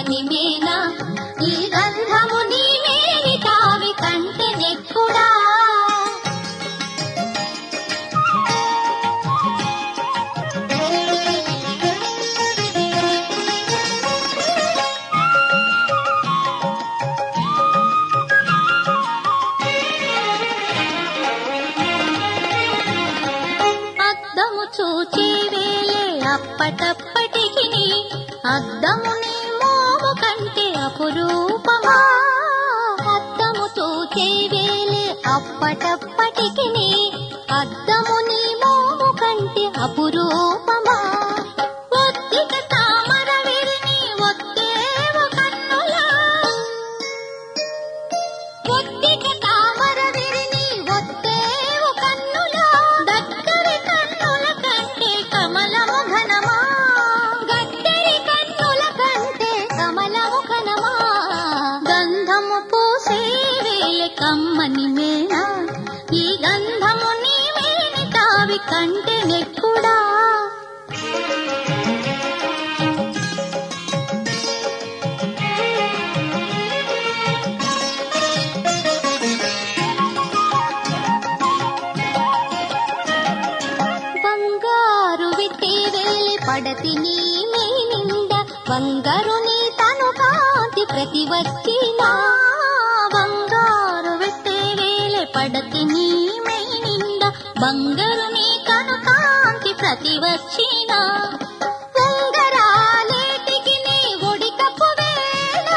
కమ్మని మేనా ఈ గంధము నీవేని తావి కంటే నెక్కుడా అద్దము చూచి వేలే అప్పటప్పటికి అద్దము నీ మోము కంటే అపురూపమా అద్దము చూచే వేలే అప్పటప్పటికి అద్దము నీ మోము కంటే అపురూపమా ఒత్తిక తామర విరిని ఒత్తేవు కన్నులా ఒత్తిక తామర విరిని ఒత్తేవు కన్నులా దక్కరి కన్నుల కంటే కమలము ఘనమా గద్దరి కన్నుల కంటే కమలము ఘనమా గంధము పూసే వేలే కమ్మని మేనా ఈ గంధము నీ మేని తావి కంటే నెక్కుడా బంగారు విత్తి వేలి పడతి నీ నింద బంగారు నీ తను కాంతి ప్రతి వచ్చిన బంగారు విత్తి వేలి పడతి నీ నింద బంగారు నీ తను కాంతి ప్రతి వచ్చిన ఉంగరాలేటికి నీ ఒడికప్పు వేళ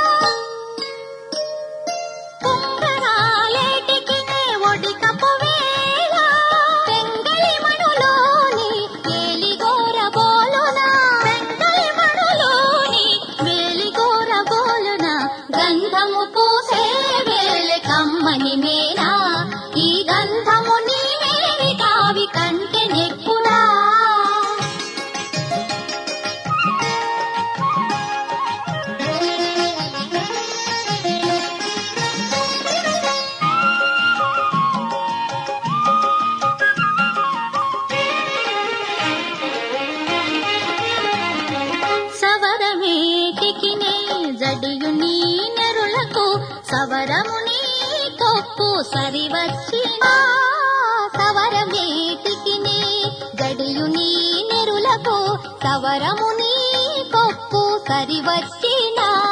ఉంగరాలేటికి నీ ఒడికప్పు వేళ పెంగళి మణులోని వేలిగోర బోలున పెంగళి మణులోని వేలిగోర బోలున గంధము పూసే వేలె కమ్మని మేనా ఈ గంధము నీ మేని కావి కంటే నెక్కుడా సవరమేటికి నే జడియు నీ నెరులకు సవరము నీ కొప్పు సరివచ్చిన సవరమేటికి నే జడియు నీ నెరులకు సవరము నీ కొప్పు సరివచ్చిన